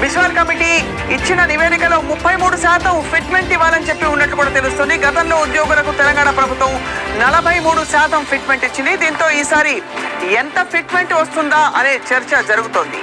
Vishwal committee ఇచ్చిన నివేదికలో ముప్పై మూడు శాతం ఫిట్మెంట్ ఇవ్వాలని చెప్పి ఉన్నట్లు కూడా తెలుస్తుంది గతంలో ఉద్యోగులకు తెలంగాణ ప్రభుత్వం నలభై మూడు శాతం ఫిట్మెంట్ ఇచ్చింది దీంతో ఈసారి ఎంత ఫిట్మెంట్ వస్తుందా అనే చర్చ జరుగుతోంది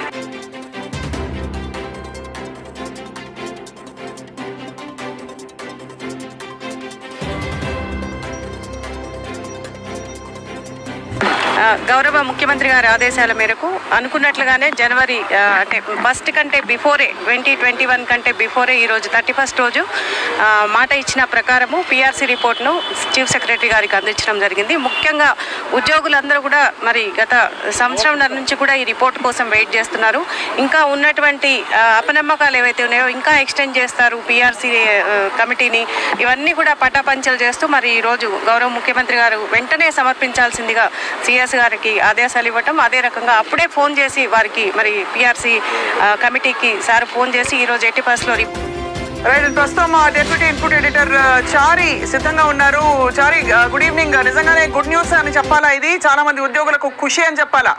ఆ, గౌరవ ముఖ్యమంత్రి గారి ఆదేశాల మేరకు అనుకున్నట్లుగానే జనవరి ఆ, అంటే ఫస్ట్ కంటే బిఫోరే ట్వంటీ ట్వంటీ వన్ కంటే బిఫోరే ఈరోజు థర్టీ ఫస్ట్ రోజు ఆ, మాట ఇచ్చిన ప్రకారము పిఆర్సీ రిపోర్ట్ను చీఫ్ సెక్రటరీ గారికి అందించడం జరిగింది ముఖ్యంగా ఉద్యోగులందరూ కూడా మరి గత సంవత్సరంన్నర నుంచి కూడా ఈ రిపోర్ట్ కోసం వెయిట్ చేస్తున్నారు ఇంకా ఉన్నటువంటి ఆ, అపనమ్మకాలు ఏవైతే ఉన్నాయో ఇంకా ఎక్స్టెండ్ చేస్తారు పిఆర్సీ కమిటీని ఇవన్నీ కూడా పటాపంచలు చేస్తూ మరి ఈరోజు గౌరవ ముఖ్యమంత్రి గారు వెంటనే సమర్పించాల్సిందిగా సిఎస్ గారికి ఆదేశాలు ఇవ్వటం అదే రకంగా అప్పుడే ఫోన్ చేసి వారికి మరి పిఆర్సీ కమిటీకి సార్ ఫోన్ చేసి ఈరోజు ఎట్టి బస్లో రైట్ ప్రస్తుతం మా డెప్యూటీ ఇన్పుట్ ఎడిటర్ ఆ, చారి సిద్ధంగా ఉన్నారు చారి ఆ, గుడ్ ఈవినింగ్ నిజంగానే గుడ్ న్యూస్ అని చెప్పాలా ఇది చాలా మంది ఉద్యోగులకు ఖుషి అని చెప్పాలా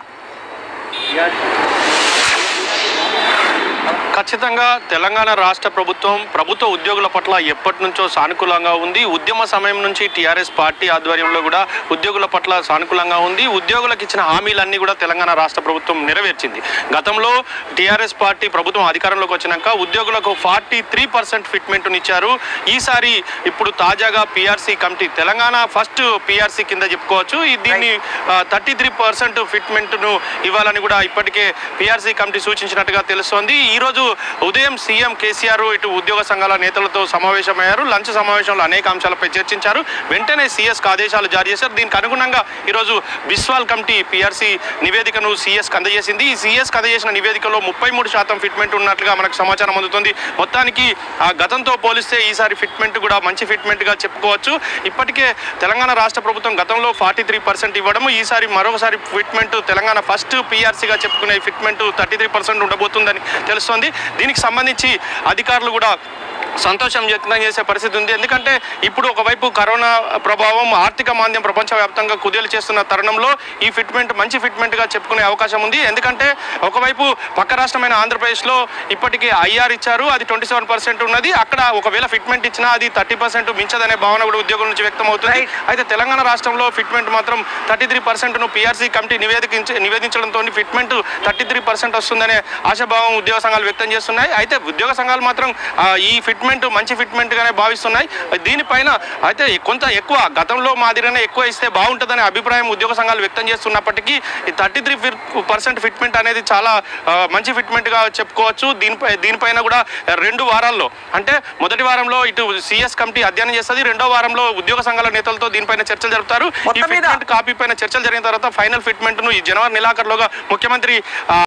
ఖచ్చితంగా తెలంగాణ రాష్ట్ర ప్రభుత్వం ప్రభుత్వ ఉద్యోగుల పట్ల ఎప్పటి నుంచో సానుకూలంగా ఉంది ఉద్యమ సమయం నుంచి టీఆర్ఎస్ పార్టీ ఆధ్వర్యంలో కూడా ఉద్యోగుల పట్ల సానుకూలంగా ఉంది ఉద్యోగులకు ఇచ్చిన హామీలన్నీ కూడా తెలంగాణ రాష్ట్ర ప్రభుత్వం నెరవేర్చింది గతంలో టీఆర్ఎస్ పార్టీ ప్రభుత్వం అధికారంలోకి వచ్చినాక ఉద్యోగులకు ఫార్టీ త్రీ పర్సెంట్ ఫిట్మెంట్ని ఇచ్చారు ఈసారి ఇప్పుడు తాజాగా PRC committee Telangana first PRC కింద చెప్పుకోవచ్చు ఈ దీన్ని థర్టీ త్రీ పర్సెంట్ ఫిట్మెంట్ను ఇవ్వాలని కూడా ఇప్పటికే పిఆర్సీ కమిటీ సూచించినట్టుగా తెలుస్తోంది ఈ రోజు ఉదయం సీఎం కేసీఆర్ ఇటు ఉద్యోగ సంఘాల నేతలతో సమావేశమయ్యారు లంచ్ సమావేశంలో అనేక అంశాలపై చర్చించారు వెంటనే సీఎస్కి ఆదేశాలు జారీ చేశారు దీనికి అనుగుణంగా ఈరోజు బిస్వాల్ కమిటీ పిఆర్సీ నివేదికను సీఎస్కి అందజేసింది ఈ సీఎస్కి అందజేసిన నివేదికలో ముప్పై మూడు శాతం ఫిట్మెంట్ ఉన్నట్లుగా మనకు సమాచారం అందుతుంది మొత్తానికి ఆ గతంతో పోలిస్తే ఈసారి ఫిట్మెంట్ కూడా మంచి ఫిట్మెంట్గా చెప్పుకోవచ్చు ఇప్పటికే తెలంగాణ రాష్ట్ర ప్రభుత్వం గతంలో ఫార్టీ త్రీ పర్సెంట్ ఇవ్వడం ఈసారి మరొకసారి ఫిట్మెంట్ తెలంగాణ ఫస్ట్ పీఆర్సీగా చెప్పుకునే ఫిట్మెంట్ థర్టీ త్రీ పర్సెంట్ ఉండబోతుందని తెలుస్తోంది దీనికి సంబంధించి అధికారులు కూడా సంతోషం వ్యక్తం చేసే పరిస్థితి ఉంది ఎందుకంటే ఇప్పుడు ఒకవైపు కరోనా ప్రభావం ఆర్థిక మాంద్యం ప్రపంచవ్యాప్తంగా కుదేలు చేస్తున్న తరుణంలో ఈ ఫిట్మెంట్ మంచి ఫిట్మెంట్గా చెప్పుకునే అవకాశం ఉంది ఎందుకంటే ఒకవైపు పక్క రాష్ట్రమైన ఆంధ్రప్రదేశ్లో ఇప్పటికీ ఐఆర్ ఇచ్చారు అది ట్వంటీ సెవెన్ పర్సెంట్ ఉన్నది అక్కడ ఒకవేళ ఫిట్మెంట్ ఇచ్చినా అది థర్టీ పర్సెంట్ మించదనే భావన కూడా ఉద్యోగుల నుంచి వ్యక్తం అవుతుంది Right. అయితే తెలంగాణ రాష్ట్రంలో ఫిట్మెంట్ మాత్రం థర్టీ త్రీ పర్సెంట్ను పీఆర్సీ కమిటీ నివేదించ నివేదించడంతో ఫిట్మెంట్ థర్టీ త్రీ పర్సెంట్ వస్తుందనే ఆశాభావం ఉద్యోగ సంఘాలు వ్యక్తం చేస్తున్నాయి అయితే ఉద్యోగ సంఘాలు మాత్రం ఆ, ఈ ఫిట్మెంట్ మంచి ఫిట్మెంట్గానే భావిస్తున్నాయి దీనిపైన అయితే కొంత ఎక్కువ గతంలో మాదిరిగానే ఎక్కువ ఇస్తే బాగుంటుందనే అభిప్రాయం ఉద్యోగ సంఘాలు వ్యక్తం చేస్తున్నప్పటికీ ఈ థర్టీ త్రీ పర్సెంట్ ఫిట్మెంట్ అనేది చాలా ఆ, మంచి ఫిట్మెంట్గా చెప్పుకోవచ్చు దీనిపై దీనిపైన కూడా రెండు వారాల్లో అంటే మొదటి వారంలో ఇటు సిఎస్ కమిటీ అధ్యయనం చేస్తుంది రెండో వారంలో ఉద్యోగ సంఘాల నేతలతో దీనిపైన చర్చలు జరుపుతారు ఈ మొత్తం మీద- ఫిట్మెంట్ కాపీ పైన చర్చలు జరిగిన తర్వాత ఫైనల్ ఫిట్మెంట్ ను ఈ జనవరి నెలాఖరులోగా ముఖ్యమంత్రి ఆ,